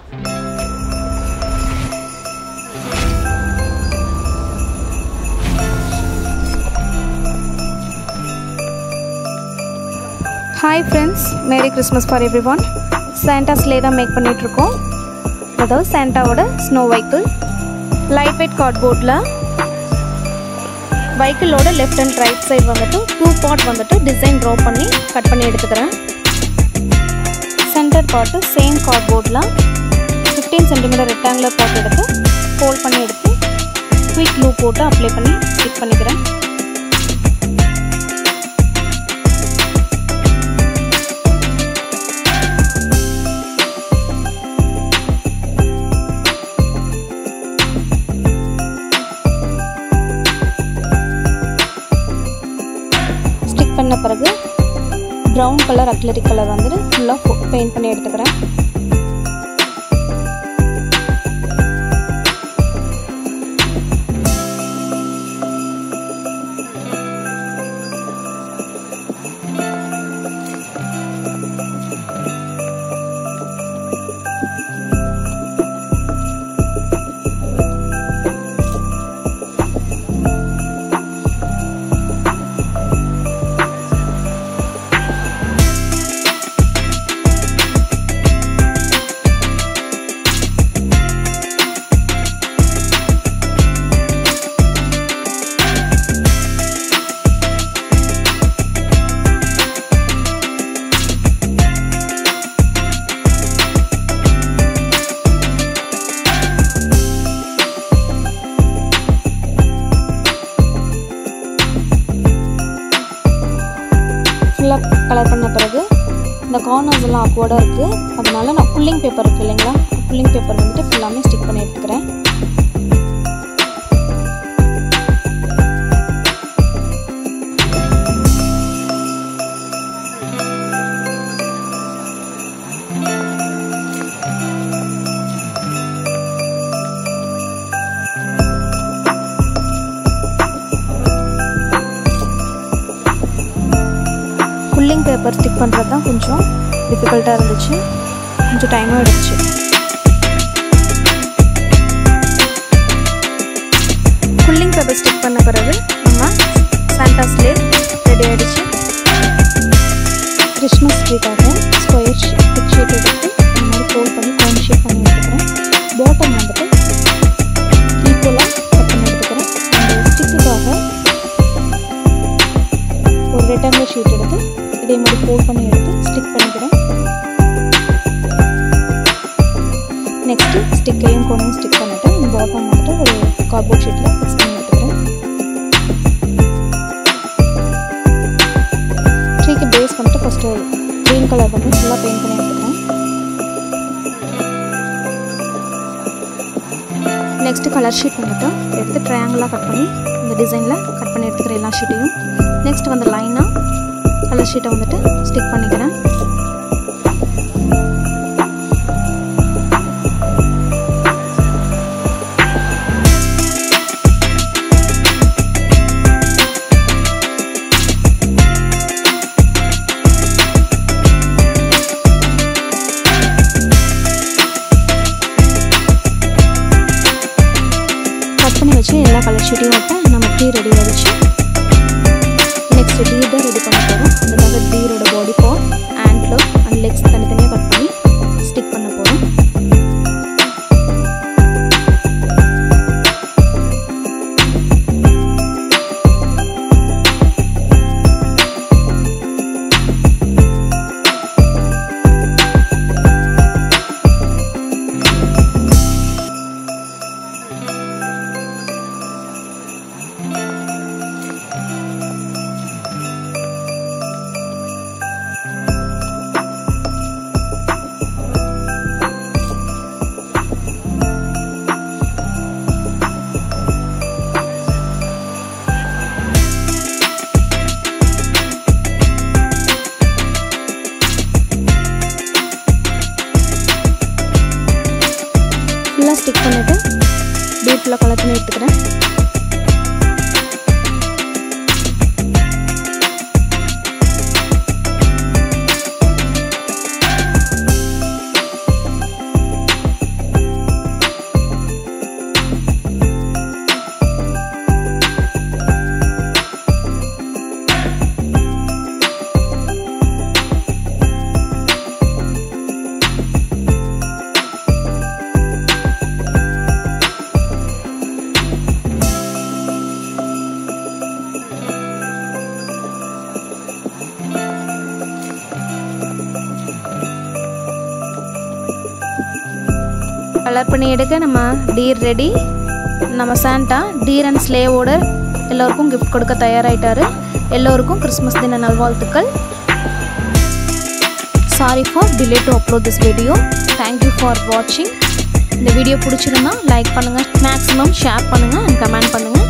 hi friends merry Christmas for everyone Santa sleigh தான் make பண்ணிகிட்ருக்கோம் அதாவது சாண்டாவோட ஸ்னோ வெஹிக்கிள் லைட் வெயிட் கார்ட்போர்டில் வெஹிக்கிளோட லெஃப்ட் அண்ட் ரைட் சைடு வந்துட்டு டூ பார்ட் வந்துட்டு டிசைன் ட்ரா பண்ணி கட் பண்ணி எடுத்துக்கிறேன் சென்டர் பார்ட்டு சேம் கார்ட்போர்டில் ஃபிஃப்டீன் சென்டிமீட்டர் ரெக்டாங்குலர் பார்ட் எடுத்து ஃபோல்ட் பண்ணி எடுத்து குயிக் லூ போட்டு அப்ளை பண்ணி ஸ்டிக் பண்ணிக்கிறேன் ஸ்டிக் பண்ண பிறகு ப்ரௌன் கலர் அக்லரிக் கலர் வந்துட்டு ஃபுல்லாக பெயிண்ட் பண்ணி எடுத்துக்கிறேன் ஃபுல்லாக கலர் பண்ண பிறகு இந்த கார்னர்ஸ் எல்லாம் அக்வர்டாக இருக்குது அதனால நான் புல்லிங் பேப்பர் இருக்குது இல்லைங்களா புல்லிங் பேப்பர் வந்துட்டு ஃபுல்லாமே ஸ்டிக் பண்ணி எடுத்துக்கிறேன் புல்லிங் பேப்பர் ஸ்டிக் பண்ணுறது தான் கொஞ்சம் டிஃபிகல்ட்டாக இருந்துச்சு கொஞ்சம் டைமும் எடுத்துச்சு புல்லிங் பேப்பர் ஸ்டிக் பண்ண பிறகு நம்ம சாண்டா ஸ்லே ரெடி ஆகிடுச்சு கிறிஸ்மஸ் ட்ரீக்காக ஸ்கொயர் ஷீட் ஷீட் எடுத்து இந்த மாதிரி ஃபோல்ட் பண்ணி கோன் ஷேப் பண்ணி எடுத்துக்கிறேன் பாட்டம் வந்துட்டு ஈக்குவலாக கட் பண்ணி எடுத்துக்கிறேன் அந்த ஸ்டிக்குக்காக ஒரு ரெக்டாங்குலர் ஷீட் எடுத்து இதே மாதிரி ஃபோல்ட் பண்ணி எடுத்து ஸ்டிக் பண்ணிக்கிறேன் நெக்ஸ்ட்டு ஸ்டிக்கையும் கொண்டையும் ஸ்டிக் பண்ணிவிட்டு பாட்டம் வந்துட்டு ஒரு கார்போர்ட் ஷீட்டில் ஃபிக்ஸ் பண்ணி எடுத்துக்கிறேன் ட்ரீக்கு பேஸ் பண்ணிட்டு ஃபஸ்ட்டு க்ரீன் கலர் வந்து ஃபுல்லாக பெயிண்ட் பண்ணி எடுத்துக்கிறேன் நெக்ஸ்ட்டு கலர் ஷீட் வந்துட்டு எடுத்து ட்ரையாங்கிளாக கட் பண்ணி இந்த டிசைனில் கட் பண்ணி எடுத்துக்கிறேன் எல்லா ஷீட்டையும் நெக்ஸ்ட் வந்து லைனாக கலர் ஷீட்டை வந்துட்டு ஸ்டிக் பண்ணிக்கிறேன் கட் பண்ணி வச்சு எல்லா கலர் ஷீட்டையும் விட்டு நம்ம டீ ரெடி ஆகிடுச்சு நெக்ஸ்ட் டீ தான் ரெடி பண்ண போகிறோம் அதுக்காக டீரோட body part antler and legs தனித்தனியாக கட் பண்ணி ஸ்டிக் பண்ண போகிறோம் ஃபுல்லாக ஸ்டிக் பண்ணிவிட்டு டீப் ஃபுல்லாக கலர் பண்ணி எடுத்துக்கிறேன் கலர் பண்ணி எடுக்க நம்ம டீர் ரெடி நம்ம சாண்டா டீர் அண்ட் ஸ்லேவோட எல்லோருக்கும் கிஃப்ட் கொடுக்க தயாராகிட்டாரு எல்லோருக்கும் கிறிஸ்மஸ் தின நல்வாழ்த்துக்கள் sorry for delay to upload this video thank you for வாட்சிங் இந்த வீடியோ பிடிச்சிருந்தா லைக் பண்ணுங்கள் மேக்ஸிமம் ஷேர் பண்ணுங்கள் அண்ட் கமெண்ட் பண்ணுங்கள்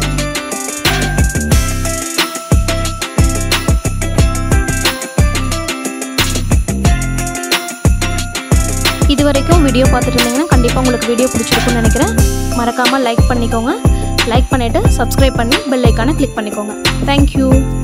இது வரைக்கும் வீடியோ பார்த்துட்டு இருந்தீங்கன்னா கண்டிப்பாக உங்களுக்கு வீடியோ பிடிச்சிருக்குன்னு நினைக்கிறேன் மறக்காமல் லைக் பண்ணிக்கோங்க லைக் பண்ணிவிட்டு சப்ஸ்கிரைப் பண்ணி பெல் ஐக்கானை கிளிக் பண்ணிக்கோங்க தேங்க்யூ